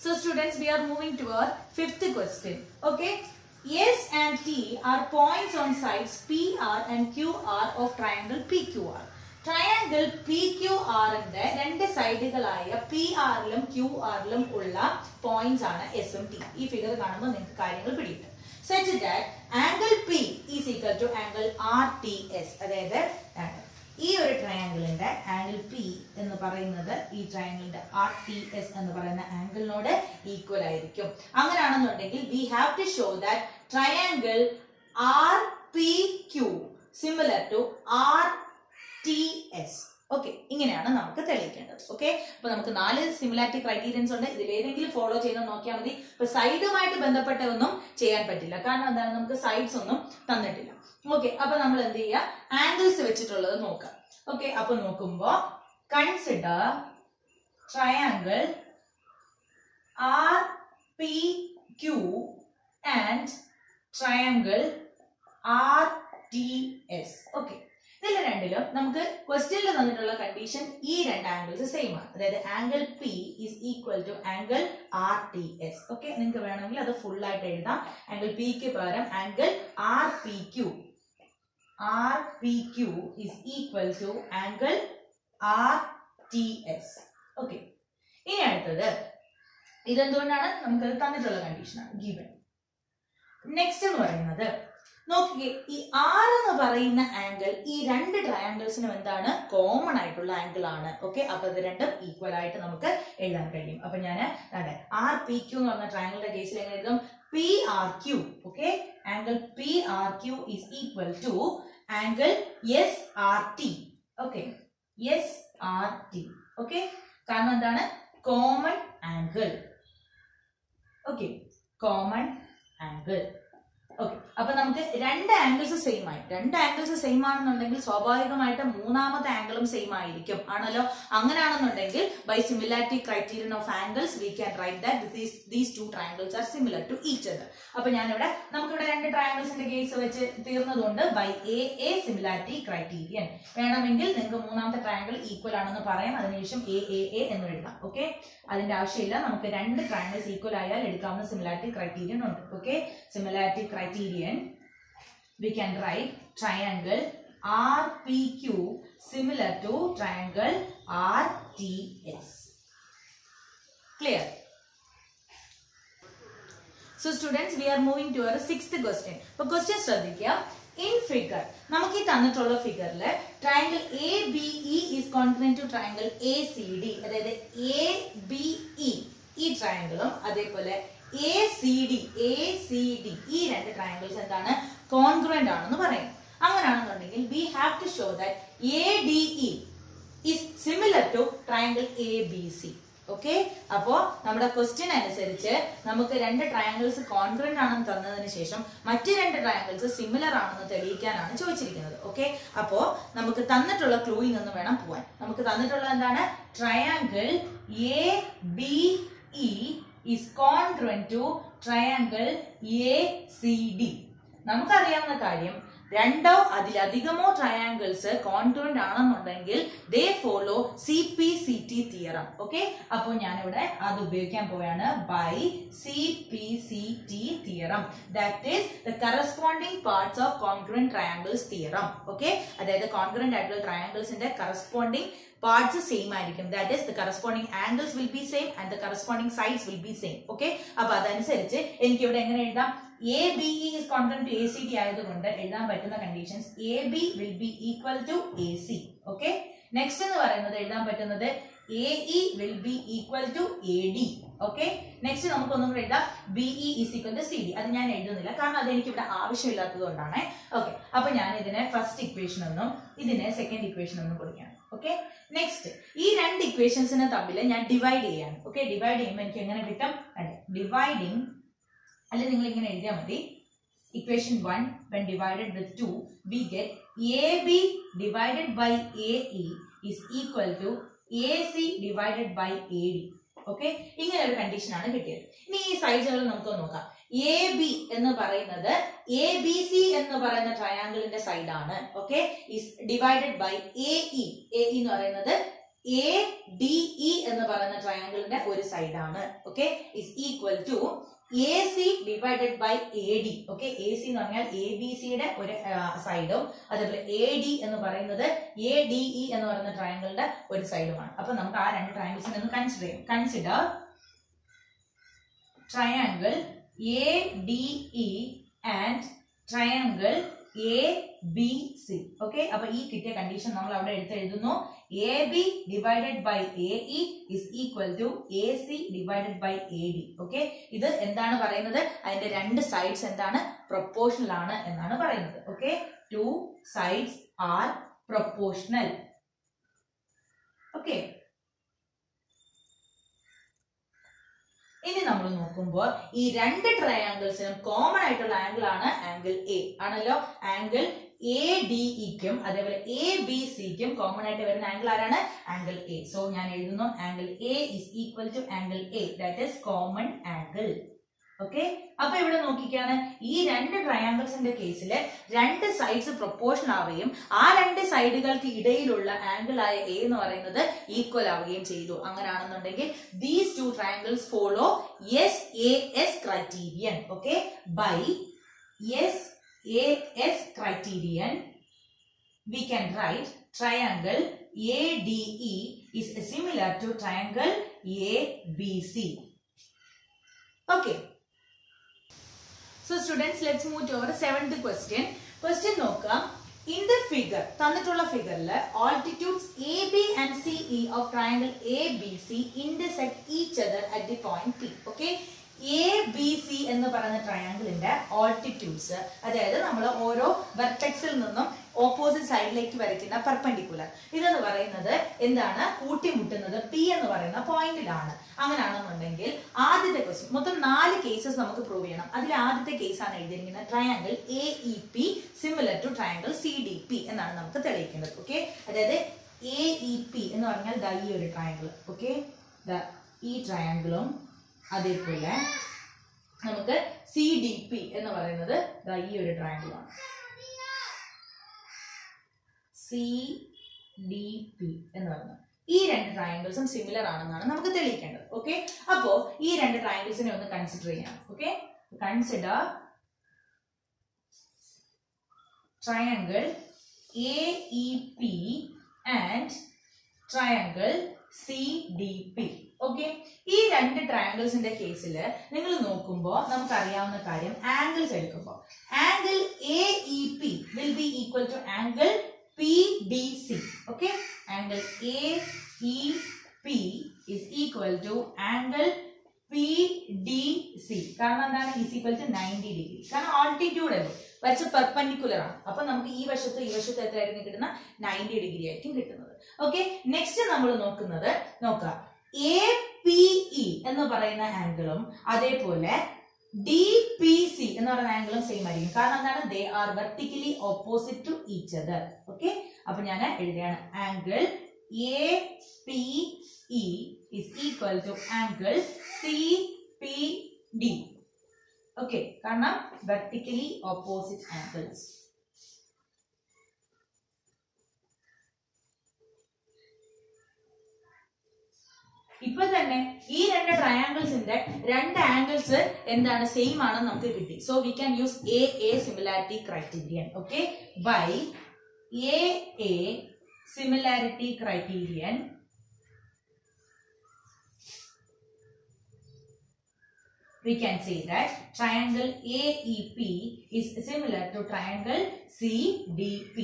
So students, we are moving to our fifth question. Okay. S and T are points on sides PR and QR of triangle PQR. Triangle P Q ആറിന്റെ രണ്ട് സൈഡുകളായ P ആറിലും Q ആറിലും ഉള്ള points ആണ് S M T ഈ figure കാണുമ്പോൾ നിങ്ങൾക്ക് കാര്യങ്ങൾ പിടികിട്ടും such that angle P is equal to angle R T S അതായത് ആംഗിൾ ഈ ഒരു ട്രയാങ്കിളിന്റെ ആംഗിൾ പി എന്ന് പറയുന്നത് ഈ ട്രയാങ്കിളിന്റെ ആർ ടി എസ് എന്ന് പറയുന്ന ആംഗിളിനോട് ഈക്വൽ ആയിരിക്കും അങ്ങനെയാണെന്നുണ്ടെങ്കിൽ we have to show that triangle R P Q similar to R T S okay ഇങ്ങനെയാണ് നമുക്ക് തെളിയിക്കേണ്ടത് ഓക്കെ അപ്പൊ നമുക്ക് നാല് സിമിലാരിറ്റി ക്രൈറ്റീരിയൻസ് ഉണ്ട് ഇതിൽ ഏതെങ്കിലും ഫോളോ ചെയ്ത് നോക്കിയാൽ മതി ഇപ്പൊ സൈഡുമായിട്ട് ബന്ധപ്പെട്ട ഒന്നും ചെയ്യാൻ പറ്റില്ല കാരണം എന്താണ് നമുക്ക് സൈഡ്സ് ഒന്നും തന്നിട്ടില്ല ഓക്കെ അപ്പൊ നമ്മൾ എന്ത് ചെയ്യുക ആംഗിൾസ് വെച്ചിട്ടുള്ളത് നോക്കാം ഓക്കെ അപ്പൊ നോക്കുമ്പോ consider triangle R P Q and triangle R T S okay ഇതിൽ രണ്ടിലും നമുക്ക് ക്വസ്റ്റ്യനിൽ തന്നിട്ടുള്ള കണ്ടീഷൻ ഈ രണ്ട് ആംഗിൾസ് സെയിം ആണ് അതായത് angle P is equal to angle R T S okay നിങ്ങൾക്ക് വേണമെങ്കിൽ അത് ഫുൾ ആയിട്ട് എഴുതാം ആംഗിൾ പിക്ക് പകരം angle R P Q R P Q is equal to angle R T S okay ഇനി അടുത്തത് ഇതെന്തുകൊണ്ടാണ് നമുക്കത് തന്നിട്ടുള്ള കണ്ടീഷനാണ് ഗീവൻ നെക്സ്റ്റ് എന്ന് പറയുന്നത് നോക്കിക്കേ ഈ ആർ എന്ന് പറയുന്ന ആംഗിൾ ഈ രണ്ട് ട്രയാംഗിൾസിനും എന്താണ് കോമൺ ആയിട്ടുള്ള ആംഗിൾ ആണ് ഓക്കെ അപ്പൊ ഇത് രണ്ടും ഈക്വൽ ആയിട്ട് നമുക്ക് എഴുതാൻ കഴിയും അപ്പൊ ഞാൻ ആർ പി ക്യൂ എന്ന് പറഞ്ഞ ട്രയാംഗിളിന്റെ കേസിൽ എങ്ങനെ എഴുതും P R Q okay angle P R Q is equal to angle S R T okay S R T okay കാരണം എന്താണ് common angle okay common angle okay അപ്പൊ നമുക്ക് രണ്ട് ആംഗിൾസ് സെയിം ആയി രണ്ട് ആംഗിൾസ് സെയിം ആണെന്നുണ്ടെങ്കിൽ സ്വാഭാവികമായിട്ട് മൂന്നാമത്തെ ആംഗിളും സെയിം ആയിരിക്കും ആണല്ലോ അങ്ങനെയാണെന്നുണ്ടെങ്കിൽ by similarity criterion of angles we can write that these two triangles are similar to each other അപ്പൊ ഞാനിവിടെ നമുക്കിവിടെ രണ്ട് ട്രയാംഗിൾസിന്റെ കേസ് വെച്ച് തീർന്നതുകൊണ്ട് by A A similarity criterion വേണമെങ്കിൽ നിങ്ങൾക്ക് മൂന്നാമത്തെ ട്രയാംഗിൾ ഈക്വൽ ആണെന്ന് പറയാം അതിനുശേഷം എ എ എ എന്ന് എഴുതാം ഓക്കെ അതിന്റെ ആവശ്യമില്ല നമുക്ക് രണ്ട് ട്രയാംഗിൾസ് ഈക്വൽ ആയാൽ എടുക്കാവുന്ന സിമിലാരിറ്റി ക്രൈറ്റീരിയൻ ഉണ്ട് okay similarity criterion, we can write triangle RPQ similar to triangle RTS. Clear? So students, we are moving to our sixth question. അപ്പോൾ ക്വസ്റ്റ്യൻ ശ്രദ്ധിക്കുക ഇൻ ഫിഗർ നമുക്ക് ഈ തന്നിട്ടുള്ള ഫിഗറിൽ triangle A B E is congruent to triangle A C D അതായത് A B E ഈ ട്രയാങ്കിളും അതേപോലെ A C D A C D ഈ രണ്ട് ട്രയാങ്കിൾസ് എന്താണ് കോൺഗ്രന്റ് ആണെന്ന് പറയും അങ്ങനെയാണെന്നുണ്ടെങ്കിൽ we have to show that A D E is similar to triangle A B C okay അപ്പോ നമ്മുടെ ക്വസ്റ്റ്യൻ അനുസരിച്ച് നമുക്ക് രണ്ട് ട്രയാങ്കിൾസ് കോൺഗ്രന്റ് ആണെന്ന് തന്നതിന് ശേഷം മറ്റ് രണ്ട് ട്രയാങ്കിൾസ് സിമിലർ ആണെന്ന് തെളിയിക്കാനാണ് ചോദിച്ചിരിക്കുന്നത് ഓക്കെ അപ്പോ നമുക്ക് തന്നിട്ടുള്ള ക്ലൂയിൽ നിന്ന് വേണം പോവാൻ നമുക്ക് തന്നിട്ടുള്ള എന്താണ് triangle A B E is congruent to triangle ACD. നമുക്കറിയാവുന്ന കാര്യം രണ്ടോ അതിലധികമോ ട്രയാങ്കിൾസ് കോൺഗ്രന്റ് ആണെന്നുണ്ടെങ്കിൽ they follow C P C T theorem okay അപ്പോൾ ഞാനിവിടെ അത് ഉപയോഗിക്കാൻ പോവുകയാണ് by C P C T theorem that is the corresponding parts of congruent triangles theorem okay അതായത് കോൺഗ്രന്റ് ആയിട്ടുള്ള ട്രയാങ്കിൾസിന്റെ കറസ്പോണ്ടിങ് പാർട്സ് സെയിം ആയിരിക്കും that is the corresponding angles will be same and the corresponding sides will be same okay അപ്പൊ അതനുസരിച്ച് എനിക്ക് ഇവിടെ എങ്ങനെ എഴുതാം A B E is congruent to A C D ആയതുകൊണ്ട് എഴുതാൻ പറ്റുന്ന conditions A B will be equal to A C okay next എന്ന് പറയുന്നത് എഴുതാൻ പറ്റുന്നത് A E will be equal to A D okay next നമുക്ക് ഒന്നും കൂടെ എഴുതാം B E is equal to C D അത് ഞാൻ എഴുതുന്നില്ല കാരണം അത് എനിക്ക് ഇവിടെ ആവശ്യമില്ലാത്തത് കൊണ്ടാണ് ഓക്കെ അപ്പൊ ഞാൻ ഇതിനെ ഫസ്റ്റ് ഇക്വേഷൻ എന്നും ഇതിനെ സെക്കൻഡ് ഇക്വേഷൻ എന്നും കൊടുക്കുകയാണ് ഓക്കെ നെക്സ്റ്റ് ഈ രണ്ട് ഇക്വേഷൻസിനെ തമ്മിൽ ഞാൻ ഡിവൈഡ് ചെയ്യാണ് ഓക്കെ ഡിവൈഡ് ചെയ്യുമ്പോൾ എനിക്ക് എങ്ങനെ കിട്ടും അതെ ഡിവൈഡിങ് അല്ലെങ്കിൽ നിങ്ങൾ ഇങ്ങനെ എഴുതിയാൽ മതി equation one when divided with two we get A B divided by A E is equal to A C divided by A D okay ഇങ്ങനെ ഒരു കണ്ടീഷൻ ആണ് കിട്ടിയത് ഇനി ഈ സൈഡുകൾ നമുക്ക് നോക്കാം എ ബി എന്ന് പറയുന്നത് എ ബി സി എന്ന് പറയുന്ന ട്രയാങ്കിളിന്റെ സൈഡാണ് okay is divided by A E A എന്ന് പറയുന്നത് എ ഡി ഇ എന്ന് പറയുന്ന ട്രയാങ്കിളിന്റെ ഒരു സൈഡാണ് okay is equal to A C divided by A D okay A C എന്ന് പറഞ്ഞാൽ എ ബി സിയുടെ ഒരു സൈഡും അതേപോലെ എ ഡി എന്ന് പറയുന്നത് എ ഡി ഇ എന്ന് പറയുന്ന ട്രയാങ്കിളിന്റെ ഒരു സൈഡുമാണ് അപ്പൊ നമുക്ക് ആ രണ്ട് ട്രയാങ്കിൾസിനെ ഒന്ന് കൺസിഡർ ചെയ്യാം consider triangle A D E and triangle A B C okay അപ്പൊ ഈ കിട്ടിയ കണ്ടീഷൻ നമ്മൾ അവിടെ എടുത്ത് എഴുതുന്നു A B divided by A E is equal to A C divided by A D okay ഇത് എന്താണ് പറയുന്നത് അതിന്റെ രണ്ട് സൈഡ്സ് എന്താണ് പ്രൊപ്പോർഷണൽ ആണ് എന്നാണ് പറയുന്നത് okay two sides are proportional okay ഇനി നമ്മൾ നോക്കുമ്പോൾ ഈ രണ്ട് ട്രയാങ്കിൾസിനും കോമൺ ആയിട്ടുള്ള ആംഗിൾ ആണ് ആംഗിൾ എ ആണല്ലോ ആംഗിൾ എ ഡി ഇക്കും അതേപോലെ എ ബി സിക്കും കോമൺ ആയിട്ട് വരുന്ന ആംഗിൾ ആരാണ് ആംഗിൾ എ സോ ഞാൻ എഴുതുന്നു angle A is equal to angle A that is common angle okay അപ്പൊ ഇവിടെ നോക്കിക്കാണ് ഈ രണ്ട് ട്രയാങ്കിൾസിന്റെ കേസിൽ രണ്ട് സൈഡ്സ് പ്രൊപ്പോർഷൻ ആവുകയും ആ രണ്ട് സൈഡുകൾക്ക് ഇടയിലുള്ള ആംഗിൾ ആയ എ എന്ന് പറയുന്നത് ഈക്വൽ ആവുകയും ചെയ്തു അങ്ങനെയാണെന്നുണ്ടെങ്കിൽ these two triangles follow S A S criterion okay by S A S criterion we can write triangle ADE is similar to triangle ABC. Okay. So students, let's move to our seventh question. Question നോക്കാം In the figure, തന്നിട്ടുള്ള ഫിഗറിൽ altitudes AB and CE of triangle ABC intersect each other at the point P. Okay? A B C എന്ന് പറയുന്ന ട്രയാങ്കിളിന്റെ altitudes അതായത് നമ്മൾ ഓരോ വെർട്ടെക്സിൽ നിന്നും ഓപ്പോസിറ്റ് സൈഡിലേക്ക് വരയ്ക്കുന്ന പെർപെൻഡിക്കുലർ ഇതെന്ന് പറയുന്നത് എന്താണ് കൂട്ടിമുട്ടുന്നത് പി എന്ന് പറയുന്ന പോയിന്റിലാണ് അങ്ങനെയാണെന്നുണ്ടെങ്കിൽ ആദ്യത്തെ ക്വസ്റ്റ്യൻ മൊത്തം നാല് കേസസ് നമുക്ക് പ്രൂവ് ചെയ്യണം അതിൽ ആദ്യത്തെ കേസാണ് എഴുതിയിരിക്കുന്നത് triangle A E P similar to triangle C D P എന്നാണ് നമുക്ക് തെളിയിക്കേണ്ടത് ഓക്കെ അതായത് എ ഇ പി എന്ന് പറഞ്ഞാൽ ദ ഈ ഒരു ട്രയാങ്കിൾ ഓക്കെ ദ ഈ ട്രയാങ്കിളും അതേപോലെ നമുക്ക് സി ഡി പി എന്ന് പറയുന്നത് ദാ ഈ ഒരു ട്രയാങ്കിൾ ആണ് സി ഡി പി എന്ന് പറയുന്നത് ഈ രണ്ട് ട്രയാങ്കിൾസും സിമിലർ ആണെന്നാണ് നമുക്ക് തെളിയിക്കേണ്ടത് ഓക്കെ അപ്പോ ഈ രണ്ട് ട്രയാങ്കിൾസിനെ ഒന്ന് കൺസിഡർ ചെയ്യാം okay consider triangle A E P and triangle C D P okay ഈ രണ്ട് ട്രയാങ്കിൾസിന്റെ കേസിൽ നിങ്ങൾ നോക്കുമ്പോൾ നമുക്കറിയാവുന്ന കാര്യം ആംഗിൾസ് എടുക്കുമ്പോൾ angle A E P will be equal to angle P D C okay angle A E P is equal to angle P D C കാരണം എന്താണ് is equal to ninety degree കാരണം ആൾട്ടിറ്റ്യൂഡ് അല്ലേ വരച്ച് perpendicular ആണ് അപ്പൊ നമുക്ക് ഈ വശത്ത് ഈ വശത്ത് എത്രയായിരിക്കും കിട്ടുന്ന നയൻറ്റി ഡിഗ്രി ആയിരിക്കും കിട്ടുന്നത് ഓക്കെ നെക്സ്റ്റ് നമ്മൾ നോക്കുന്നത് നോക്കുക എ പി ഇ എന്ന് പറയുന്ന ആംഗിളും അതേപോലെ ഡി പി സി എന്ന് പറയുന്ന ആംഗിളും സെയിം ആയിരിക്കും കാരണം എന്താണ് they are vertically opposite to each other okay അപ്പൊ ഞാൻ എഴുതിയാണ് angle A P E is equal to angle C P D okay കാരണം വെർട്ടിക്കലി ഓപ്പോസിറ്റ് ആംഗിൾസ് ഇപ്പൊ തന്നെ ഈ രണ്ട് ട്രയാങ്കിൾസിന്റെ രണ്ട് ആംഗിൾസ് എന്താണ് സെയിം ആണെന്ന് നമുക്ക് കിട്ടി so we can use A A similarity criterion okay by A A similarity criterion we can say that triangle AEP is similar to triangle CDP.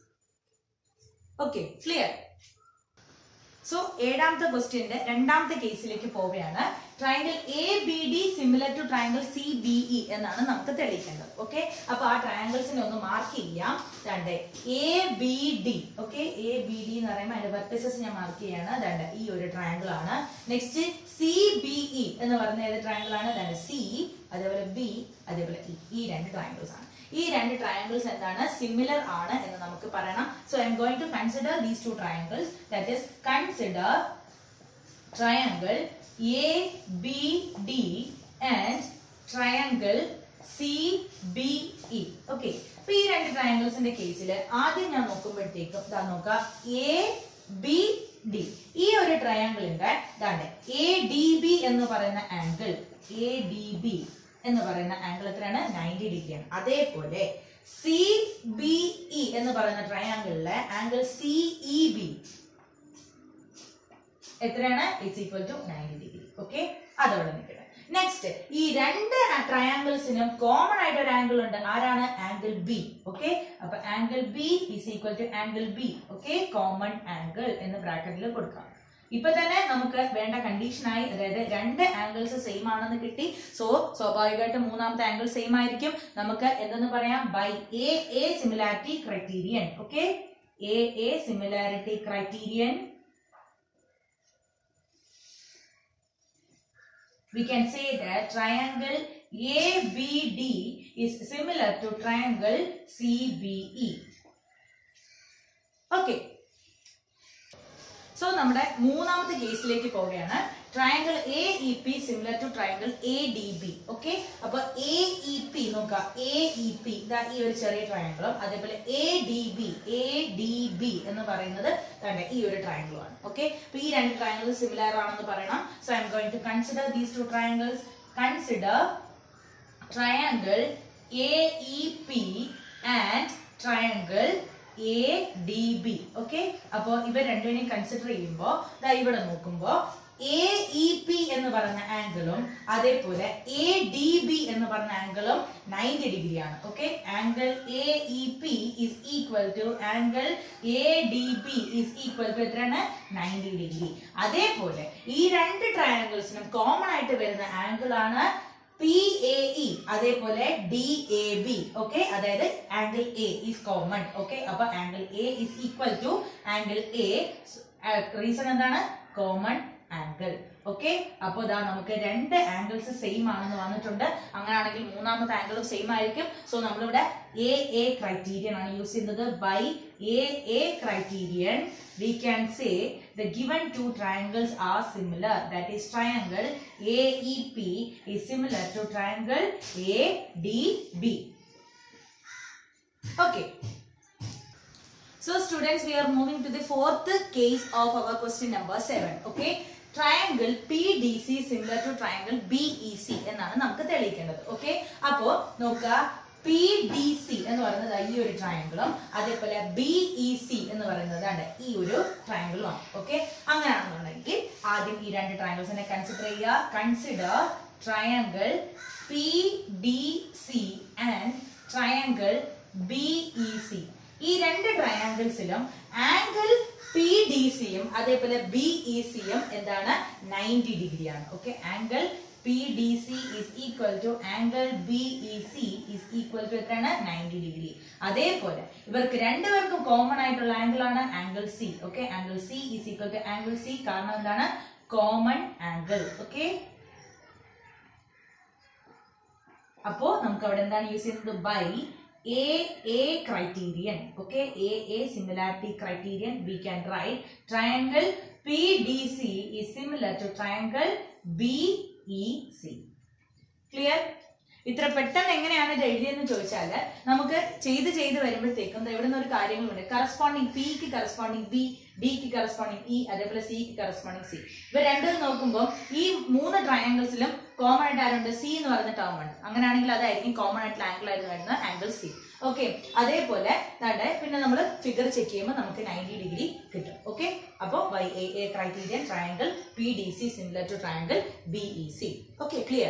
Okay, clear? So ഏഴാമത്തെ ക്വസ്റ്റ്യന്റെ രണ്ടാമത്തെ കേസിലേക്ക് പോവുകയാണ് triangle A B D similar to triangle C B E എന്നാണ് നമുക്ക് തെളിയിക്കേണ്ടത് okay അപ്പൊ ആ ട്രയാങ്കിൾസിനെ ഒന്ന് മാർക്ക് ചെയ്യാം രണ്ട് A B D okay A B D എന്ന് പറയുമ്പോൾ അതിന്റെ വെർട്ടിസസ് ഞാൻ മാർക്ക് ചെയ്യാണ് രണ്ട് ഈ ഒരു ട്രയാങ്കിൾ ആണ് നെക്സ്റ്റ് സി ബി ഇ എന്ന് പറയുന്ന ഏത് ട്രയാങ്കിൾ ആണ് രണ്ട് സി അതേപോലെ ബി അതേപോലെ ഇ ഈ രണ്ട് ട്രയാങ്കിൾസ് ആണ് ഈ രണ്ട് ട്രയാങ്കിൾസ് എന്താണ് സിമിലർ ആണ് എന്ന് നമുക്ക് പറയണം so I'm going to consider these two triangles that is consider triangle A B D and triangle C B E okay അപ്പൊ ഈ രണ്ട് ട്രയാങ്കിൾസിന്റെ കേസിൽ ആദ്യം ഞാൻ നോക്കുമ്പോഴത്തേക്കും ഇതാ നോക്കാം എ ബി ഡി ഈ ഒരു ട്രയാങ്കിളിന്റെ ദാണ്ടെ എ ഡി ബി എന്ന് പറയുന്ന ആംഗിൾ എ ഡി ബി എന്ന് പറയുന്ന ആംഗിൾ എത്രയാണ് നയൻറ്റി ഡിഗ്രിയാണ് അതേപോലെ സി ബി ഇ എന്ന് പറയുന്ന ട്രയാങ്കിളിലെ ആംഗിൾ സി ഇ ബി എത്രയാണ് it's equal to ninety degree okay അതവിടെ നിൽക്കട്ടെ നെക്സ്റ്റ് ഈ രണ്ട് ട്രയാങ്കിൾസിനും കോമൺ ആയിട്ട് ഒരു ആംഗിൾ ഉണ്ട് ആരാണ് ആംഗിൾ ബി ഓക്കെ അപ്പൊ angle B is equal to angle B okay common angle എന്ന് ബ്രാക്കറ്റിൽ കൊടുക്കാം ഇപ്പൊ തന്നെ നമുക്ക് വേണ്ട കണ്ടീഷനായി അതായത് രണ്ട് ആംഗിൾസ് സെയിം ആണെന്ന് കിട്ടി സോ സ്വാഭാവികമായിട്ടും മൂന്നാമത്തെ ആംഗിൾ സെയിം ആയിരിക്കും നമുക്ക് എന്തെന്ന് പറയാം by A A similarity criterion okay A A similarity criterion we can say that triangle ABD is similar to triangle CBE. Okay. So നമ്മുടെ മൂന്നാമത്തെ കേസിലേക്ക് പോവുകയാണ് triangle A E P similar to triangle A D B okay അപ്പൊ A E P നോക്കാം A E P ഇതാ ഈ ഒരു ചെറിയ ട്രയാങ്കിളും അതേപോലെ A D B A D B എന്ന് പറയുന്നത് കണ്ട ഈ ഒരു ട്രയാങ്കിളും ആണ് ഓക്കെ അപ്പൊ ഈ രണ്ട് ട്രയാങ്കിൾ സിമിലർ ആണെന്ന് പറയണം so I'm going to consider these two triangles consider triangle A E P and triangle A D B okay അപ്പോ ഇവ രണ്ടിനെയും കൺസിഡർ ചെയ്യുമ്പോ ദാ ഇവിടെ നോക്കുമ്പോ എ ഇ പി എന്ന് പറയുന്ന ആംഗിളും അതേപോലെ എ ഡി ബി എന്ന് പറഞ്ഞ ആംഗിളും നയൻറ്റി ഡിഗ്രി ആണ് okay angle A E P is equal to angle A D B is equal to എത്രയാണ് നയൻറ്റി ഡിഗ്രി അതേപോലെ ഈ രണ്ട് ട്രയാങ്കിൾസിനും കോമൺ ആയിട്ട് വരുന്ന ആംഗിൾ ആണ് പി എ ഇ അതേപോലെ ഡി എ ബി ഓക്കെ അതായത് angle A is common okay അപ്പൊ angle A is equal to angle A reason എന്താണ് കോമൺ ആംഗിൾ ഓക്കെ അപ്പൊ ഇതാ നമുക്ക് രണ്ട് ആംഗിൾസ് സെയിം ആണെന്ന് വന്നിട്ടുണ്ട് അങ്ങനെയാണെങ്കിൽ മൂന്നാമത്തെ ആംഗിളും സെയിം ആയിരിക്കും സോ നമ്മളിവിടെ എ എ ക്രൈറ്റീരിയൻ ആണ് യൂസ് ചെയ്യുന്നത് by A A criterion we can say the given two triangles are similar that is triangle AEP is similar to triangle ADB okay so students we are moving to the fourth case of our question number 7 okay triangle P D C similar to triangle B E C എന്നാണ് നമുക്ക് തെളിയിക്കേണ്ടത് okay അപ്പോ നോക്കുക P D C എന്ന് പറയുന്നത് ഈ ഒരു ട്രയാങ്കിളും അതേപോലെ ബി ഇ സി എന്ന് പറയുന്നത് ആണ് ഈ ഒരു ട്രയാങ്കിളും ആണ് ഓക്കെ അങ്ങനെയാണെന്നുണ്ടെങ്കിൽ ആദ്യം ഈ രണ്ട് ട്രയാങ്കിൾസിനെ കൺസിഡർ ചെയ്യുക consider triangle P D C and triangle B E C ഈ രണ്ട് ട്രയാങ്കിൾസിലും ആംഗിൾ പി ഡി സിയും അതേപോലെ ബി ഇ സിയും എന്താണ് നയൻറ്റി ഡിഗ്രി ആണ് okay angle P D C is equal to angle B E C is equal to എത്രയാണ് ninety degree അതേപോലെ ഇവർക്ക് രണ്ടുപേർക്കും കോമൺ ആയിട്ടുള്ള ആംഗിൾ ആണ് angle C okay angle C is equal to angle C കാരണം എന്താണ് common angle okay അപ്പോ നമുക്ക് അവിടെ എന്താണ് യൂസ് ചെയ്യുന്നത് by A A criterion okay A A similarity criterion we can write triangle P D C is similar to triangle B E C clear ഇത്ര പെട്ടെന്ന് എങ്ങനെയാണ് ഇത് എഴുതിയെന്ന് ചോദിച്ചാല് നമുക്ക് ചെയ്ത് ചെയ്ത് വരുമ്പോഴത്തേക്കും ദാ ഇവിടുന്ന് ഒരു കാര്യങ്ങളുണ്ട് കറസ്പോണ്ടിങ് പിക്ക് കറസ്പോണ്ടിങ് ബി ഡിക്ക് കറസ്പോണ്ടിങ് ഇ അതേപോലെ സിക്ക് കറസ്പോണ്ടിങ് സി ഇവ രണ്ടും നോക്കുമ്പോൾ ഈ മൂന്ന് ട്രയാങ്കിൾസിലും കോമൺ ആയിട്ട് ആരുണ്ട് സി എന്ന് പറയുന്ന ടേം ഉണ്ട് അങ്ങനെയാണെങ്കിൽ അതായിരിക്കും കോമൺ ആയിട്ടുള്ള ആംഗിൾ ആയിട്ട് വരുന്ന ആംഗിൾ സി ഓക്കെ അതേപോലെ ദാണ്ടെ പിന്നെ നമ്മൾ ഫിഗർ ചെക്ക് ചെയ്യുമ്പോൾ നമുക്ക് നയൻറ്റി ഡിഗ്രി കിട്ടും ഓക്കെ അപ്പോൾ by A A criterion triangle P D C similar to triangle B E C okay clear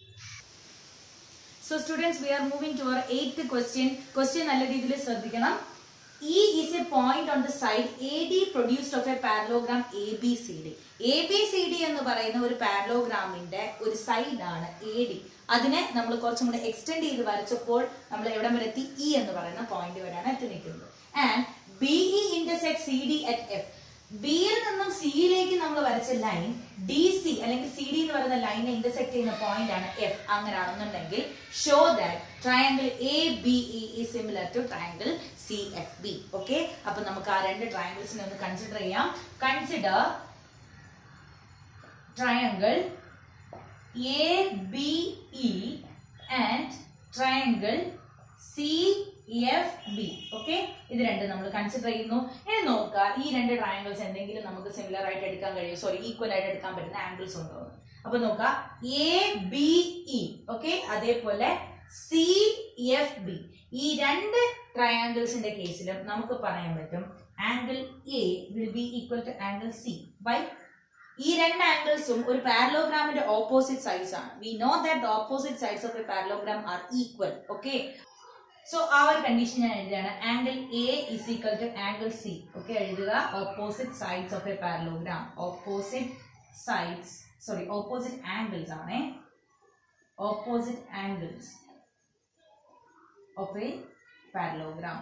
so students we are moving to our eighth question question നല്ല രീതിയിൽ ശ്രദ്ധിക്കണം E is a point on the side A D produced of a parallelogram A B C D A B C D എന്ന് പറയുന്ന ഒരു പാരലോഗ്രാമിന്റെ ഒരു സൈഡാണ് A D അതിനെ നമ്മൾ കുറച്ചും കൂടെ എക്സ്റ്റെൻഡ് ചെയ്ത് വരച്ചപ്പോൾ നമ്മൾ എവിടം വരെ എത്തി ഇ എന്ന് പറയുന്ന പോയിന്റ് വരെയാണ് എത്തി നിൽക്കുന്നത് and B E intersect C D at F ബിയിൽ നിന്നും സിയിലേക്ക് നമ്മൾ വരച്ച ലൈൻ ഡി സി അല്ലെങ്കിൽ സി ഡി എന്ന് പറയുന്ന ലൈനെ ഇന്റർസെക്ട് ചെയ്യുന്ന പോയിന്റ് ആണ് എഫ് അങ്ങനെയാണെന്നുണ്ടെങ്കിൽ show that triangle A B E similar to triangle C F B okay അപ്പൊ നമുക്ക് ആ രണ്ട് ട്രയാങ്കിൾസിനെ ഒന്ന് കൺസിഡർ ചെയ്യാം consider triangle A B E and triangle C F B okay ഇത് രണ്ട് നമ്മൾ കൺസിഡർ ചെയ്യുന്നു ഇനി നോക്കുക ഈ രണ്ട് ട്രയാങ്കിൾസ് എന്തെങ്കിലും നമുക്ക് സിമിലർ ആയിട്ട് എടുക്കാൻ കഴിയും സോറി ഈക്വൽ ആയിട്ട് എടുക്കാൻ പറ്റുന്ന ആംഗിൾസ് ഉണ്ടോ എന്ന്. അപ്പൊ നോക്കുക എ ബി ഇ ഓക്കെ അതേപോലെ സി എഫ് ബി ഈ രണ്ട് ട്രയാങ്കിൾസിന്റെ കേസിലും നമുക്ക് പറയാൻ പറ്റും angle A will be equal to angle C by ഈ രണ്ട് ആംഗിൾസും ഒരു പാരലോഗ്രാമിന്റെ ഓപ്പോസിറ്റ് സൈഡ്സ് ആണ് we know that the opposite sides of a parallelogram are equal okay so ആ ഒരു കണ്ടീഷൻ ഞാൻ എഴുതുകയാണ് angle A is equal to angle C okay എഴുതുക opposite sides of a parallelogram opposite sides sorry opposite angles ആണേ opposite angles of a parallelogram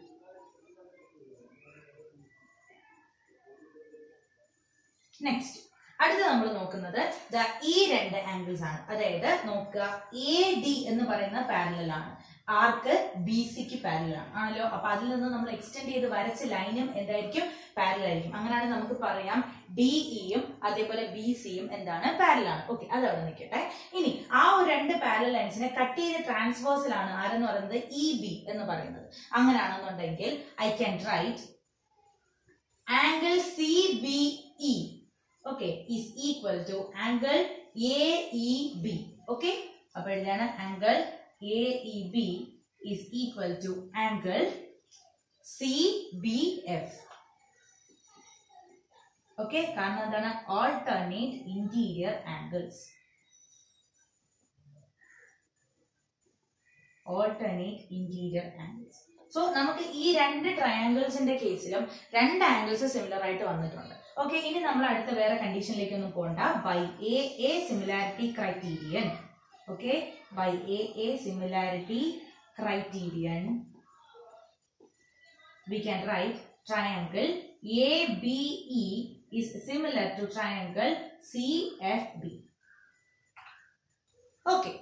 next അടുത്ത നമ്മൾ നോക്കുന്നത് ദാ ഈ രണ്ട് ആംഗിൾസ് ആണ് അതായത് നോക്കുക എ ഡി എന്ന് പറയുന്ന പാരലൽ ആണ് ആർക്ക് ബി സിക്ക് പാരലൽ ആണ് ആണല്ലോ അപ്പൊ അതിൽ നിന്ന് നമ്മൾ എക്സ്റ്റെൻഡ് ചെയ്ത് വരച്ച ലൈനും എന്തായിരിക്കും പാരലൽ ആയിരിക്കും അങ്ങനെയാണെങ്കിൽ നമുക്ക് പറയാം ഡി ഇയും അതേപോലെ ബി സിയും എന്താണ് പാരലൽ ആണ് ഓക്കെ അത് അവിടെ നിൽക്കട്ടെ ഇനി ആ ഒരു രണ്ട് പാരലൽ ലൈൻസിനെ കട്ട് ചെയ്ത ട്രാൻസ്വേഴ്സൽ ആണ് ആരെന്ന് പറയുന്നത് ഇ ബി എന്ന് പറയുന്നത് അങ്ങനെയാണെന്നുണ്ടെങ്കിൽ I can write angle C B E okay is equal to angle AEB okay അപ്പോൾ എഴുതാണ് angle AEB is equal to angle CBF okay കാരണം എന്താണ് alternate interior angles alternate interior angles so നമുക്ക് ഈ രണ്ട് ട്രയാങ്കിൾസിന്റെ കേസിലും രണ്ട് ആംഗിൾസ് സിമിലർ ആയിട്ട് വന്നിട്ടുണ്ട് ഓക്കെ ഇനി നമ്മൾ അടുത്ത വേറെ കണ്ടീഷനിലേക്കൊന്നും പോകണ്ട by A A similarity criterion okay by A A similarity criterion we can write triangle ABE is similar to triangle CFB. Okay.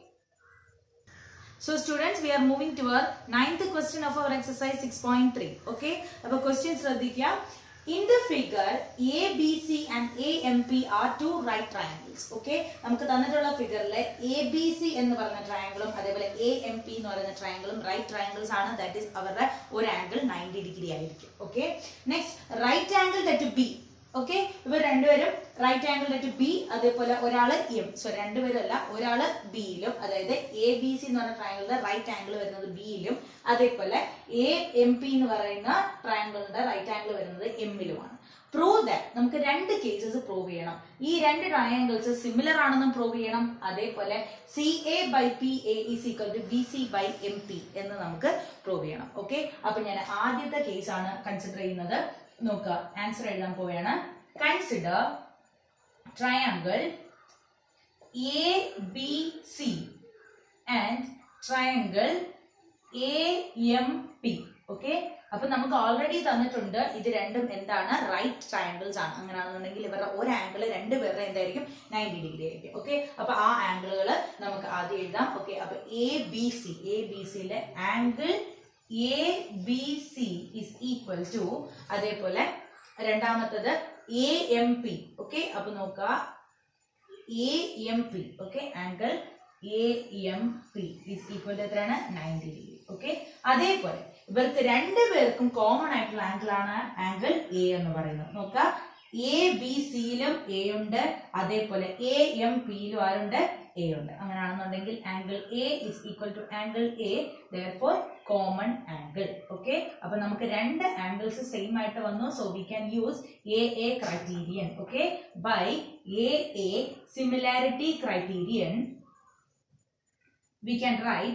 So students, we are moving to our ninth question of our exercise 6.3. Okay. അപ്പോൾ question ശ്രദ്ധിക്കുക In the figure, ABC and AMP are two right triangles. Okay. നമുക്ക് തന്നിട്ടുള്ള ഫിഗറിലെ A B C എന്ന് പറയുന്ന ട്രയാങ്കിളും അതേപോലെ A M P എന്ന് പറയുന്ന ട്രയാങ്കിളും റൈറ്റ് ട്രയാങ്കിൾസ് ആണ് ദാറ്റ് ഈസ് അവരുടെ ഒരു ആംഗിൾ നയൻറ്റി ഡിഗ്രി ആയിരിക്കും okay next right angle that B okay ഇവർ രണ്ടുപേരും റൈറ്റ് ആംഗിൾ ടു ബി അതേപോലെ ഒരാള് എം സോ രണ്ടുപേരല്ല ഒരാള് ബിയിലും അതായത് എ ബി സി എന്ന് പറയുന്ന ട്രയാങ്കിളിന്റെ റൈറ്റ് ആംഗിൾ വരുന്നത് ബിയിലും അതേപോലെ എ എം പി എന്ന് പറയുന്ന ട്രയാങ്കിളിന്റെ റൈറ്റ് ആംഗിൾ വരുന്നത് എമ്മിലുമാണ് പ്രൂവ് ദാറ്റ് നമുക്ക് രണ്ട് കേസസ് പ്രൂവ് ചെയ്യണം ഈ രണ്ട് ട്രയാങ്കിൾസ് സിമിലർ ആണെന്നും പ്രൂവ് ചെയ്യണം അതേപോലെ C A by P A is equal to B C by M P എന്ന് നമുക്ക് പ്രൂവ് ചെയ്യണം ഓക്കെ അപ്പൊ ഞാൻ ആദ്യത്തെ കേസാണ് കൺസിഡർ ചെയ്യുന്നത് നോക്കുക ആൻസർ എഴുതാൻ പോവുകയാണ് consider triangle A B C and triangle A M P okay അപ്പൊ നമുക്ക് ഓൾറെഡി തന്നിട്ടുണ്ട് ഇത് രണ്ടും എന്താണ് റൈറ്റ് ട്രയാങ്കിൾസ് ആണ് അങ്ങനെയാണെന്നുണ്ടെങ്കിൽ ഇവരുടെ ഒരു ആംഗിൾ രണ്ട് പേരുടെ എന്തായിരിക്കും നയൻറ്റി ഡിഗ്രി ആയിരിക്കും ഓക്കെ അപ്പൊ ആ ആംഗിളുകൾ നമുക്ക് ആദ്യം എഴുതാം ഓക്കെ അപ്പൊ A B C A B സിയിലെ angle A B C is equal to അതേപോലെ രണ്ടാമത്തത് എ എം പി ഓക്കെ അപ്പൊ നോക്കുക A M P okay angle A M P is equal to എത്രയാണ് നയൻറ്റി ഡിഗ്രി ഓക്കെ അതേപോലെ ഇവർക്ക് രണ്ടുപേർക്കും കോമൺ ആയിട്ടുള്ള ആംഗിൾ ആണ് ആംഗിൾ എ എന്ന് പറയുന്നത് നോക്കുക എ ബി സിയിലും എ ഉണ്ട് അതേപോലെ എ എം പിയിലും ആരുണ്ട് എ ഉണ്ട് അങ്ങനെയാണെന്നുണ്ടെങ്കിൽ angle A is equal to angle A for common angle okay അപ്പൊ നമുക്ക് രണ്ട് ആംഗിൾസ് സെയിം ആയിട്ട് വന്നു so we can use A A criterion okay by A A similarity criterion we can write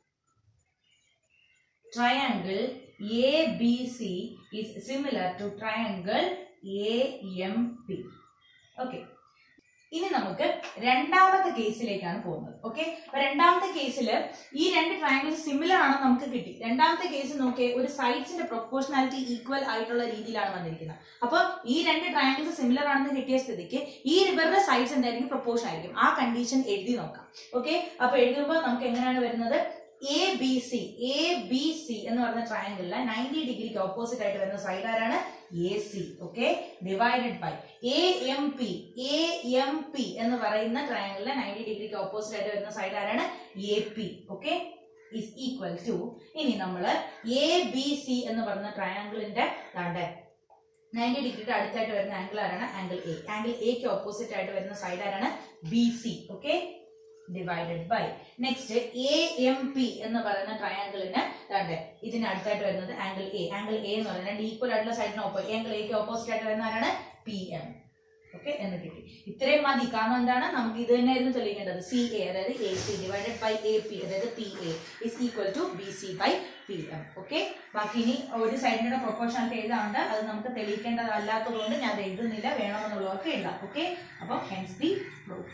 triangle ABC is similar to triangle AMP. Okay. ഇനി നമുക്ക് രണ്ടാമത്തെ കേസിലേക്കാണ് പോകുന്നത് okay അപ്പൊ രണ്ടാമത്തെ കേസിൽ ഈ രണ്ട് ട്രയാങ്കിൾസ് സിമിലർ ആണെന്ന് നമുക്ക് കിട്ടി രണ്ടാമത്തെ കേസ് നോക്കിയേ ഒരു സൈഡ്സിന്റെ പ്രൊപ്പോർഷനാലിറ്റി ഈക്വൽ ആയിട്ടുള്ള രീതിയിലാണ് വന്നിരിക്കുന്നത് അപ്പൊ ഈ രണ്ട് ട്രയാങ്കിൾസ് സിമിലർ ആണെന്ന് കിട്ടിയ സ്ഥിതിക്ക് ഈ ഇവരുടെ സൈഡ്സ് എന്തായിരിക്കും പ്രൊപ്പോർഷൻ ആയിരിക്കും ആ കണ്ടീഷൻ എഴുതി നോക്കാം ഓക്കെ അപ്പൊ എഴുതുമ്പോൾ നമുക്ക് എങ്ങനെയാണ് വരുന്നത് A B C A B C എന്ന് പറയുന്ന ട്രയാങ്കിളിലെ നയൻറ്റി ഡിഗ്രിക്ക് ഓപ്പോസിറ്റ് ആയിട്ട് വരുന്ന സൈഡ് ആരാണ് A C okay divided by A M P A M P എന്ന് പറയുന്ന ട്രയാങ്കിളിലെ നയൻറ്റി ഡിഗ്രിക്ക് ഓപ്പോസിറ്റ് ആയിട്ട് വരുന്ന സൈഡ് ആരാണ് A P okay is equal to ഇനി നമ്മൾ എ ബി സി എന്ന് പറയുന്ന ട്രയാങ്കിളിന്റെ താണ്ടെ നയൻറ്റി ഡിഗ്രിയുടെ അടുത്തായിട്ട് വരുന്ന ആംഗിൾ ആരാണ് ആംഗിൾ എ ആംഗിൾ എക്ക് ഓപ്പോസിറ്റ് ആയിട്ട് വരുന്ന സൈഡ് ആരാണ് B C okay divided by next A M P എന്ന് പറയുന്ന ട്രയാങ്കിളിന് താണ്ടെ ഇതിന് അടുത്തായിട്ട് വരുന്നത് ആംഗിൾ എ ആംഗിൾ എ എന്ന് പറയുന്നത് ഈക്വൽ ആയിട്ടുള്ള സൈഡിന് ഓപ്പോ ആംഗിൾ എക്ക് ഓപ്പോസിറ്റ് ആയിട്ട് വരുന്ന ആരാണ് പി എം ഓക്കെ എന്ന് കിട്ടി ഇത്രയും മതി കാരണം എന്താണ് നമുക്ക് ഇത് തന്നെയായിരുന്നു തെളിയിക്കേണ്ടത് സി എ അതായത് A C divided by A P അതായത് P A is equal to B C by P M okay ബാക്കി ഇനി ഒരു സൈഡിന്റെ പ്രൊപ്പോർഷനായിട്ട് എഴുതാണ്ട് അത് നമുക്ക് തെളിയിക്കേണ്ടതല്ലാത്തത് കൊണ്ട് ഞാൻ അത് എഴുതുന്നില്ല വേണമെന്നുള്ളവർക്ക് എഴുതാം ഓക്കെ അപ്പം hence the proof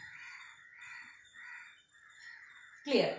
clear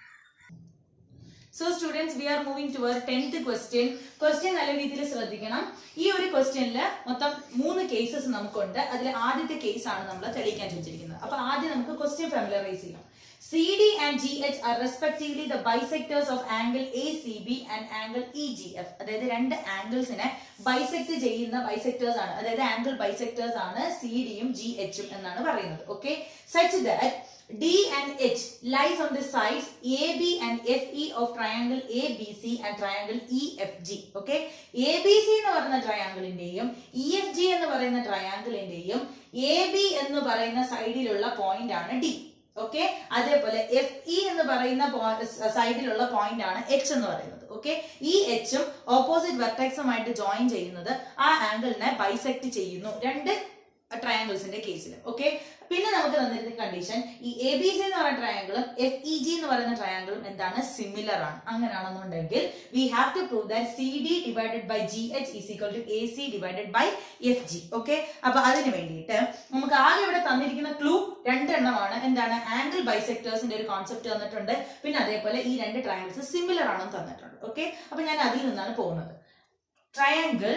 so students we are moving to our tenth question question നല്ല രീതിയിൽ ശ്രദ്ധിക്കണം ഈ ഒരു ക്വസ്റ്റ്യനിൽ മൊത്തം മൂന്ന് കേസസ് നമുക്കുണ്ട് അതിൽ ആദ്യത്തെ കേസ് ആണ് നമ്മൾ തെളിയിക്കാൻ ചോദിച്ചിരിക്കുന്നത് അപ്പൊ ആദ്യം നമുക്ക് ക്വസ്റ്റ്യൻ ഫെമിലറൈസ് ചെയ്യാം C D and G H are respectively the bisectors of angle A C B and angle E G F അതായത് രണ്ട് ആംഗിൾസിനെ ബൈസെക്ട് ചെയ്യുന്ന ബൈസെക്ടേഴ്സ് ആണ് അതായത് ആംഗിൾ ബൈസെക്ടേഴ്സ് ആണ് സി ഡിയും ജി എച്ചും എന്നാണ് പറയുന്നത് okay such that D and H lies on the sides AB and FE of triangle ABC and triangle EFG. Okay? ABC എന്ന് പറയുന്ന ട്രയാങ്കിളിന്റെയും EFG എന്ന് പറയുന്ന ട്രയാങ്കിളിന്റെയും AB എന്ന് പറയുന്ന സൈഡിലുള്ള പോയിന്റ് ആണ് D. ഓക്കെ അതേപോലെ എഫ് ഇ എന്ന് പറയുന്ന സൈഡിലുള്ള പോയിന്റ് ആണ് എച്ച് എന്ന് പറയുന്നത് ഓക്കെ ഈ എച്ചും ഓപ്പോസിറ്റ് വെർട്ടെക്സുമായിട്ട് ജോയിൻ ചെയ്യുന്നത് ആ ആംഗിളിനെ ബൈസെക്ട് ചെയ്യുന്നു രണ്ട് ട്രയാങ്കിൾസിന്റെ കേസിൽ ഓക്കെ പിന്നെ നമുക്ക് തന്നിരുന്ന കണ്ടീഷൻ ഈ എ ബി സി എന്ന് പറയുന്ന ട്രയാങ്കിളും എഫ് ഇ ജി എന്ന് പറയുന്ന ട്രയാങ്കിളും എന്താണ് സിമിലർ ആണ് അങ്ങനെയാണെന്നുണ്ടെങ്കിൽ we have to prove that C D divided by G H is equal to A C divided by F G okay അപ്പൊ അതിന് വേണ്ടിയിട്ട് നമുക്ക് ആകെ ഇവിടെ തന്നിരിക്കുന്ന ക്ലൂ രണ്ടെണ്ണമാണ് എന്താണ് ആംഗിൾ ബൈസെക്ടേഴ്സിന്റെ ഒരു കോൺസെപ്റ്റ് തന്നിട്ടുണ്ട് പിന്നെ അതേപോലെ ഈ രണ്ട് ട്രയാങ്കിൾസ് സിമിലർ ആണെന്ന് തന്നിട്ടുണ്ട് ഓക്കെ അപ്പൊ ഞാൻ അതിൽ നിന്നാണ് പോകുന്നത് triangle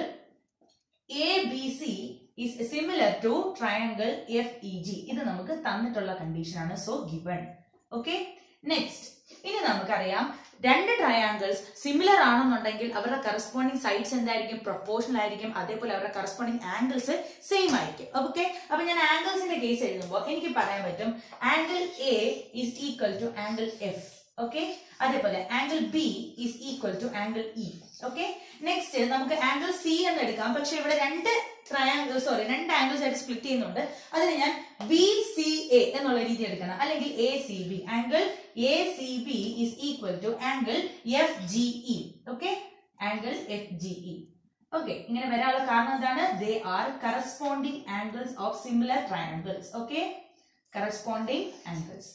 A B C is similar to triangle F E G ഇത് നമുക്ക് തന്നിട്ടുള്ള കണ്ടീഷൻ ആണ് സോ ഗിവൺ ഓക്കെ നെക്സ്റ്റ് ഇനി നമുക്കറിയാം രണ്ട് ട്രയാങ്കിൾസ് സിമിലർ ആണെന്നുണ്ടെങ്കിൽ അവരുടെ കറസ്പോണ്ടിങ് സൈഡ്സ് എന്തായിരിക്കും പ്രൊപ്പോർഷണൽ ആയിരിക്കും അതേപോലെ അവരുടെ കറസ്പോണ്ടിങ് ആംഗിൾസ് സെയിം ആയിരിക്കും ഓക്കെ അപ്പൊ ഞാൻ ആംഗിൾസിന്റെ കേസ് എഴുതുമ്പോൾ എനിക്ക് പറയാൻ പറ്റും angle A is equal to angle F okay അതേപോലെ angle B is equal to angle E okay next നമുക്ക് ആംഗിൾ സി എന്ന് എടുക്കാം പക്ഷെ ഇവിടെ രണ്ട് ട്രയാങ്കിൾ സോറി രണ്ട് ആംഗിൾസ് ആയിട്ട് സ്പ്ലിറ്റ് ചെയ്യുന്നുണ്ട് അതിന് ഞാൻ ബി സി എ എന്നുള്ള രീതി എടുക്കണം അല്ലെങ്കിൽ A C B angle A C B is equal to angle F G E okay angle F G E okay ഇങ്ങനെ വരാനുള്ള കാരണം എന്താണ് they are corresponding angles of similar triangles okay corresponding angles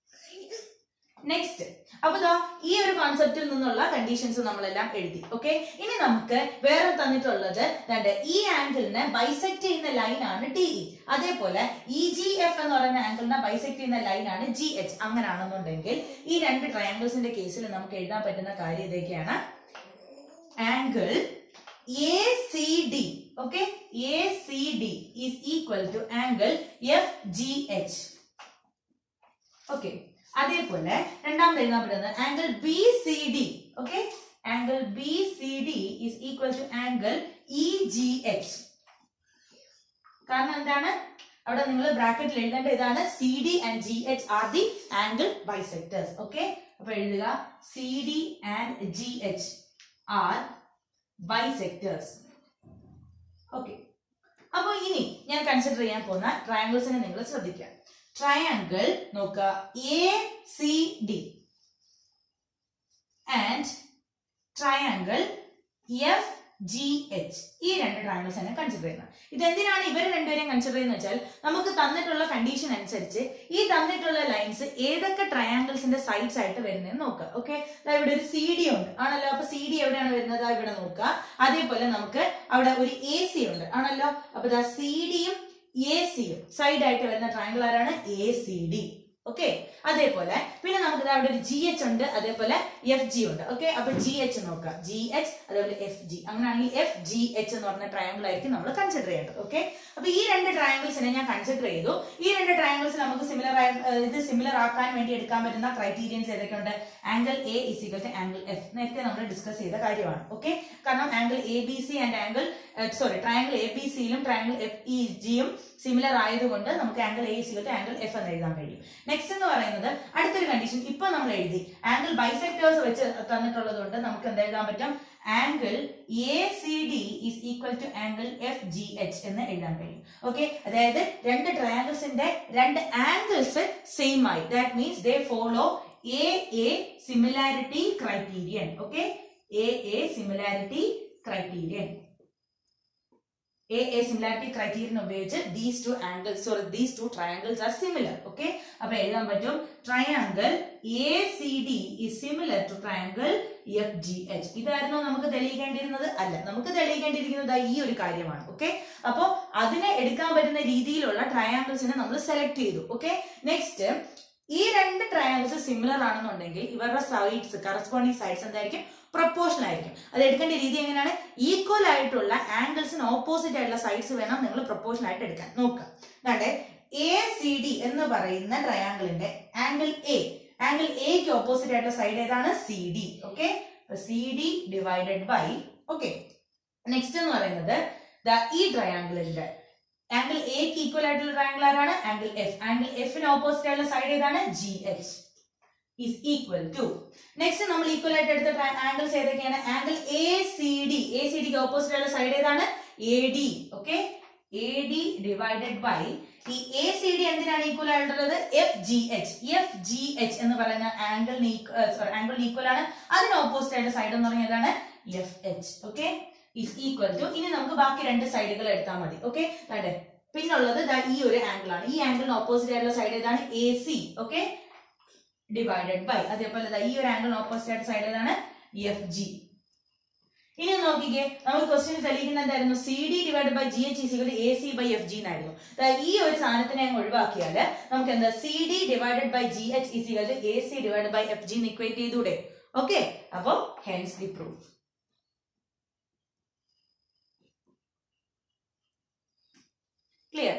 next അപ്പൊ ദാ ഈ ഒരു കോൺസെപ്റ്റിൽ നിന്നുള്ള conditions നമ്മളെല്ലാം എഴുതി ഓക്കെ ഇനി നമുക്ക് വേറെ തന്നിട്ടുള്ളത് രണ്ട് ഈ ആംഗിളിനെ ബൈസെക്ട് ചെയ്യുന്ന ലൈൻ ആണ് ടി ഇ അതേപോലെ ഇ ജി എഫ് എന്ന് പറയുന്ന ആംഗിളിനെ ബൈസെക്ട് ചെയ്യുന്ന ലൈൻ ആണ് ജി എച്ച് അങ്ങനെയാണെന്നുണ്ടെങ്കിൽ ഈ രണ്ട് ട്രയാങ്കിൾസിന്റെ കേസിൽ നമുക്ക് എഴുതാൻ പറ്റുന്ന കാര്യം ഇതൊക്കെയാണ് angle A C D okay A C D is equal to angle F G H okay അതേപോലെ രണ്ടാമത് എഴുതാൻ പറ്റുന്നത് angle B C D okay angle B C D is equal to angle E G H കാരണം എന്താണ് അവിടെ നിങ്ങൾ ബ്രാക്കറ്റിൽ എഴുതേണ്ട ഇതാണ് C D and G H are the angle bisectors okay അപ്പൊ എഴുതുക C D and G H are bisectors okay അപ്പൊ ഇനി ഞാൻ കൺസിഡർ ചെയ്യാൻ പോകുന്ന ട്രയാങ്കിൾസിനെ നിങ്ങൾ ശ്രദ്ധിക്കുക ട്രയാങ്കിൾ നോക്കുക A C D and triangle F G H ഈ രണ്ട് ട്രയാങ്കിൾസ് തന്നെ കൺസിഡർ ചെയ്യുന്നത് ഇതെന്തിനാണ് ഇവർ രണ്ടുപേരെയും കൺസിഡർ ചെയ്യുന്നത് വെച്ചാൽ നമുക്ക് തന്നിട്ടുള്ള കണ്ടീഷൻ അനുസരിച്ച് ഈ തന്നിട്ടുള്ള ലൈൻസ് ഏതൊക്കെ ട്രയാങ്കിൾസിന്റെ സൈഡ്സ് ആയിട്ട് വരുന്നതെന്ന് നോക്കുക ഓക്കെ ഇവിടെ ഒരു സി ഡി ഉണ്ട് ആണല്ലോ അപ്പൊ സി ഡി എവിടെയാണ് വരുന്നത് ദാ ഇവിടെ നോക്കുക അതേപോലെ നമുക്ക് അവിടെ ഒരു എ സി ഉണ്ട് ആണല്ലോ അപ്പൊ ദാ സി ഡിയും എ സിയും സൈഡ് ആയിട്ട് വരുന്ന ട്രയാങ്കിൾ ആരാണ് എ സി ഡി ഓക്കെ അതേപോലെ പിന്നെ നമുക്ക് ദാ അവിടെ ഒരു ജി എച്ച് ഉണ്ട് അതേപോലെ എഫ് ജി ഉണ്ട് ഓക്കെ അപ്പൊ ജി എച്ച് നോക്കുക ജി എച്ച് അതേപോലെ എഫ് ജി അങ്ങനെയാണെങ്കിൽ എഫ് ജി എച്ച് എന്ന് പറഞ്ഞ ട്രയാങ്കിൾ ആയിരിക്കും നമ്മൾ കൺസിഡർ ചെയ്യേണ്ടത് ഓക്കെ അപ്പൊ ഈ രണ്ട് ട്രയാങ്കിൾസിനെ ഞാൻ കൺസിഡർ ചെയ്തു ഈ രണ്ട് ട്രയാങ്കിൾസ് നമുക്ക് സിമിലർ ആയി ഏഹ് ഇത് സിമിലർ ആക്കാൻ വേണ്ടി എടുക്കാൻ പറ്റുന്ന ക്രൈറ്റീരിയൻസ് ഏതൊക്കെയുണ്ട് angle A is equal to angle F നേരത്തെ നമ്മൾ ഡിസ്കസ് ചെയ്ത കാര്യമാണ് ഓക്കെ കാരണം angle A B C and angle sorry triangle A B സിയിലും ട്രയാങ്കിൾ എഫ് ഇ ജിയും സിമിലർ ആയതുകൊണ്ട് നമുക്ക് ആംഗിൾ എ സിയിൽ ആംഗിൾ എഫ് എന്ന് എഴുതാൻ കഴിയും നെക്സ്റ്റ് എന്ന് പറയുന്നത് അടുത്തൊരു കണ്ടീഷൻ ഇപ്പൊ നമ്മൾ എഴുതി ആംഗിൾ ബൈസെക്ടേഴ്സ് വെച്ച് തന്നിട്ടുള്ളത് കൊണ്ട് നമുക്ക് എന്ത് എഴുതാൻ പറ്റും angle A C D is equal to angle F G H എന്ന് എഴുതാൻ കഴിയും ഓക്കെ അതായത് രണ്ട് ട്രയാങ്കിൾസിന്റെ രണ്ട് ആംഗിൾസ് സെയിം ആയി that means they follow A A similarity criterion okay A A similarity criterion A A similarity criterion ഉപയോഗിച്ച് these two angles sorry these two triangles are similar okay അപ്പൊ എഴുതാൻ പറ്റും triangle A C D is similar to triangle F G H ഇതായിരുന്നു നമുക്ക് തെളിയിക്കേണ്ടിയിരുന്നത് അല്ല നമുക്ക് തെളിയിക്കേണ്ടിയിരിക്കുന്നത് ഈ ഒരു കാര്യമാണ് ഓക്കെ അപ്പോ അതിനെ എടുക്കാൻ പറ്റുന്ന രീതിയിലുള്ള ട്രയാങ്കിൾസിനെ നമ്മൾ സെലക്ട് ചെയ്തു ഓക്കെ നെക്സ്റ്റ് ഈ രണ്ട് ട്രയാങ്കിൾസ് സിമിലർ ആണെന്നുണ്ടെങ്കിൽ ഇവരുടെ സൈഡ്സ് കറസ്പോണ്ടിങ് സൈഡ്സ് എന്തായിരിക്കും പ്രൊപ്പോർഷൻ ആയിരിക്കും അത് എടുക്കേണ്ട രീതി എങ്ങനെയാണ് ഈക്വൽ ആയിട്ടുള്ള ആംഗിൾസിന് ഓപ്പോസിറ്റ് ആയിട്ടുള്ള സൈഡ്സ് വേണം നിങ്ങൾ പ്രൊപ്പോർഷൻ ആയിട്ട് എടുക്കാൻ നോക്കുക അതാണ്ട് എ സി ഡി എന്ന് പറയുന്ന ട്രയാങ്കിളിന്റെ ആംഗിൾ എ ആംഗിൾ എക്ക് ഓപ്പോസിറ്റ് ആയിട്ടുള്ള സൈഡ് ഏതാണ് C D okay C D divided by okay next എന്ന് പറയുന്നത് ദാ ഈ ട്രയാങ്കിളിന്റെ ആംഗിൾ എക്ക് ഈക്വൽ ആയിട്ടുള്ള ട്രയാങ്കിൾ ആരാണ് ആംഗിൾ എഫ് ആംഗിൾ എഫിന് ഓപ്പോസിറ്റ് ആയിട്ടുള്ള സൈഡ് ഏതാണ് G H is equal to next നമ്മൾ ഈക്വൽ ആയിട്ട് എടുത്ത ആംഗിൾസ് ഏതൊക്കെയാണ് angle A C D A C ഡിക്ക് ഓപ്പോസിറ്റ് ആയിട്ടുള്ള സൈഡ് ഏതാണ് A D okay A D divided by ഈ എ സി ഡി എന്തിനാണ് ഈക്വൽ ആയിട്ടുള്ളത് F G H F G H എന്ന് പറയുന്ന ആംഗിളിന് സോറി ആംഗിളിന് ഈക്വൽ ആണ് അതിന് ഓപ്പോസിറ്റ് ആയിട്ട് സൈഡ് എന്ന് പറയുന്നത് ഏതാണ് F H okay is equal to ഇനി നമുക്ക് ബാക്കി രണ്ട് സൈഡുകൾ എടുത്താൽ മതി ഓക്കെ അതെ പിന്നുള്ളത് ദാ ഈ ഒരു ആംഗിൾ ആണ് ഈ ആംഗിളിന് ഓപ്പോസിറ്റ് ആയിട്ടുള്ള സൈഡ് ഏതാണ് A C okay divided by അതേപോലെ ദാ ഈ ഒരു ആംഗിളിന് ഓപ്പോസിറ്റ് ആയിട്ട് സൈഡ് ഏതാണ് എഫ് ജി ഇനി നോക്കിക്കേ നമ്മൾ ക്വസ്റ്റ്യൻ തെളിയിക്കുന്ന എന്തായിരുന്നു C D divide by G H is equal A C by F G എന്നായിരുന്നു അതായത് ഈ ഒരു സാധനത്തിനെ അങ്ങ് ഒഴിവാക്കിയാൽ നമുക്ക് എന്താ C D divided by G H is equal A C divide by F G equate ചെയ്തൂടെ ഓക്കെ അപ്പൊ hence the proof clear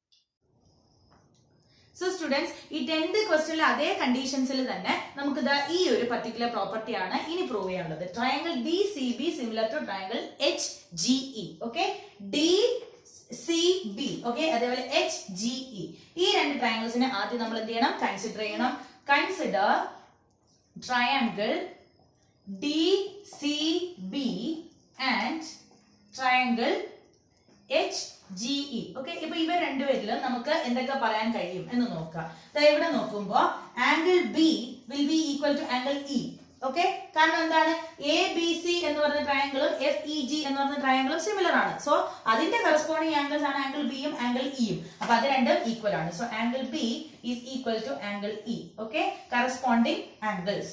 so students ഈ ടെൻത്ത് ക്വസ്റ്റ്യനിലെ അതേ കണ്ടീഷൻസിൽ തന്നെ നമുക്ക് ദാ ഈ ഒരു പർട്ടിക്കുലർ പ്രോപ്പർട്ടി ആണ് ഇനി പ്രൂവ് ചെയ്യാനുള്ളത് triangle D C B similar to triangle H G E okay D C B okay അതേപോലെ എച്ച് ജി ഇ ഈ രണ്ട് ട്രയാങ്കിൾസിനെ ആദ്യം നമ്മൾ എന്ത് ചെയ്യണം കൺസിഡർ ചെയ്യണം consider triangle D C B and triangle H G E okay ഇപ്പൊ ഇവർ രണ്ടുപേരിലും നമുക്ക് എന്തൊക്കെ പറയാൻ കഴിയും എന്ന് നോക്കാം ദാ ഇവിടെ നോക്കുമ്പോ angle B will be equal to angle E okay കാരണം എന്താണ് എ ബി സി എന്ന് പറയുന്ന ട്രയാങ്കിളും എഫ് ഇ ജി എന്ന് പറയുന്ന ട്രയാങ്കിളും സിമിലർ ആണ് സോ അതിന്റെ കറസ്പോണ്ടിങ് ആംഗിൾസ് ആണ് ആംഗിൾ ബിയും ആംഗിൾ ഇയും അപ്പൊ അത് രണ്ടും ഈക്വൽ ആണ് so angle B is equal to angle E okay corresponding angles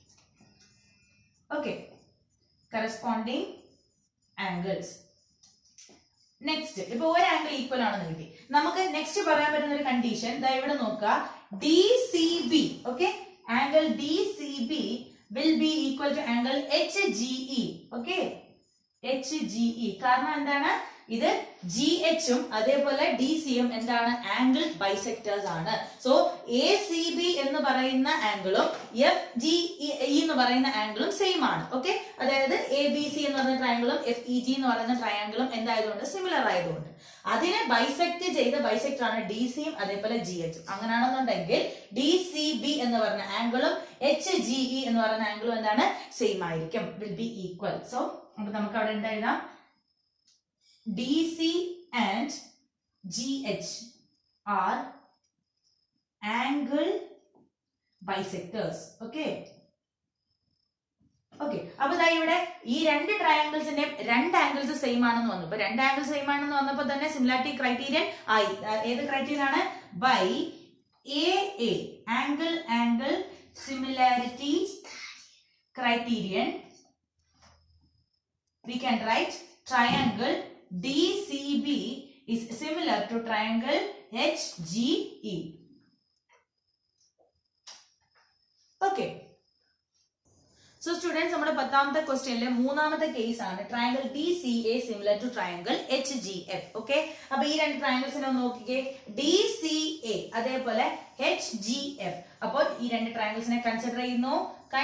okay corresponding angles next ഇപ്പൊ ഒരു ആംഗിൾ ഈക്വൽ ആണെന്ന് കിട്ടി നമുക്ക് നെക്സ്റ്റ് പറയാൻ പറ്റുന്ന ഒരു കണ്ടീഷൻ ദാ ഇവിടെ നോക്കുക D C B okay angle D C B will be equal to angle H G E okay H G E കാരണം എന്താണ് ഇത് ജി എച്ചും അതേപോലെ ഡി സിയും എന്താണ് ആംഗിൾ ബൈസെക്ടേഴ്സ് ആണ് സോ എ സി ബി എന്ന് പറയുന്ന ആംഗിളും എഫ് ജി ഇ എന്ന് പറയുന്ന ആംഗിളും സെയിം ആണ് ഓക്കെ അതായത് എ ബി സി എന്ന് പറയുന്ന ട്രയാംഗിളും എഫ് ഇ ജി എന്ന് പറയുന്ന ട്രയാംഗിളും എന്തായതുകൊണ്ട് സിമിലർ ആയതുകൊണ്ട് അതിനെ ബൈസെക്ട് ചെയ്ത ബൈസെക്ടർ ആണ് ഡി സിയും അതേപോലെ ജി എച്ചും അങ്ങനെയാണെന്നുണ്ടെങ്കിൽ ഡി സി ബി എന്ന് പറയുന്ന ആംഗിളും എച്ച് ജി ഇ എന്ന് പറയുന്ന ആംഗിളും എന്താണ് സെയിം ആയിരിക്കും വിൽ ബി ഈക്വൽ സോ അപ്പൊ നമുക്ക് അവിടെ എന്താ എഴുതാം D C and G H are angle bisectors okay okay അപ്പൊ ദാ ഇവിടെ ഈ രണ്ട് ട്രയാങ്കിൾസിന്റെ രണ്ട് ആംഗിൾസ് സെയിം ആണെന്ന് വന്നു ഇപ്പൊ രണ്ട് ആംഗിൾ സെയിം ആണെന്ന് വന്നപ്പോ തന്നെ സിമിലാരിറ്റി ക്രൈറ്റീരിയൻ ആയി ആ, ഏത് ക്രൈറ്റീരിയൻ ആണ് by A A angle angle similarity criterion we can write triangle DCB is similar to triangle HGE. Okay. So students നമ്മുടെ പത്താമത്തെ ക്വസ്റ്റ്യനിലെ മൂന്നാമത്തെ കേസ് ആണ് triangle D C A similar to triangle H G F okay അപ്പൊ ഈ രണ്ട് ട്രയാങ്കിൾസിനെ ഒന്ന് നോക്കിക്കേ ഡി സി എ അതേപോലെ എച്ച് ജി എഫ് അപ്പോൾ ഈ രണ്ട് ട്രയാങ്കിൾസിനെ കൺസിഡർ ചെയ്യുന്നു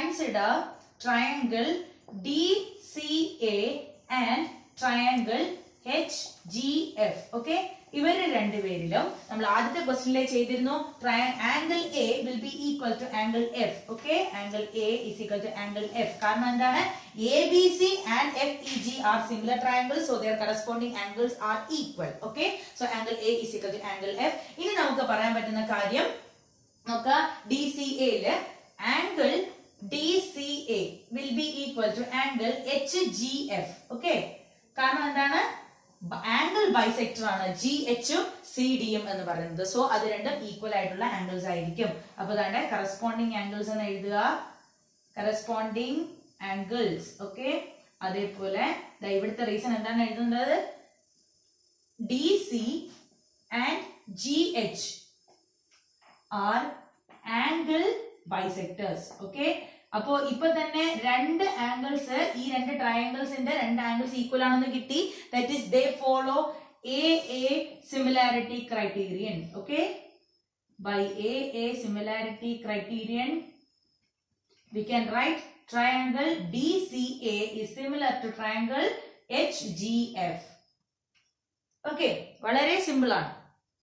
consider triangle D C A and triangle H G F okay ഇവര് രണ്ടുപേരിലും നമ്മൾ ആദ്യത്തെ ക്വസ്റ്റിനിലെ ചെയ്തിരുന്നു angle A will be equal to angle F okay angle A is equal to angle F കാരണം എന്താണ് A B C and F E G are similar triangle so their corresponding angles are equal okay so angle A is equal to angle F ഇനി നമുക്ക് പറയാൻ പറ്റുന്ന കാര്യം നോക്കാം D C എയില് angle D C A will be equal to angle H G F okay കാരണം എന്താണ് angle bisector ആണ് ജി എച്ചും സി ഡിയും എന്ന് പറയുന്നത് സോ അത് രണ്ടും ഈക്വൽ ആയിട്ടുള്ള ആംഗിൾസ് ആയിരിക്കും അപ്പൊ അതാണ്ട് കറസ്പോണ്ടിങ് ആംഗിൾസ് എന്ന് എഴുതുക കറസ്പോണ്ടിങ് ആംഗിൾസ് ഓക്കെ അതേപോലെ ദാ ഇവിടുത്തെ റീസൺ എന്താണ് എഴുതുന്നത് D C and G H are angle bisectors okay അപ്പോ ഇപ്പൊ തന്നെ രണ്ട് ആംഗിൾസ് ഈ രണ്ട് ട്രയാംഗിൾസിന്റെ രണ്ട് ആംഗിൾസ് ഈക്വൽ ആണെന്ന് കിട്ടി that is they follow A A similarity criterion okay by A A similarity criterion we can write triangle DCA is similar to triangle HGF. Okay, വളരെ സിമ്പിൾ ആണ്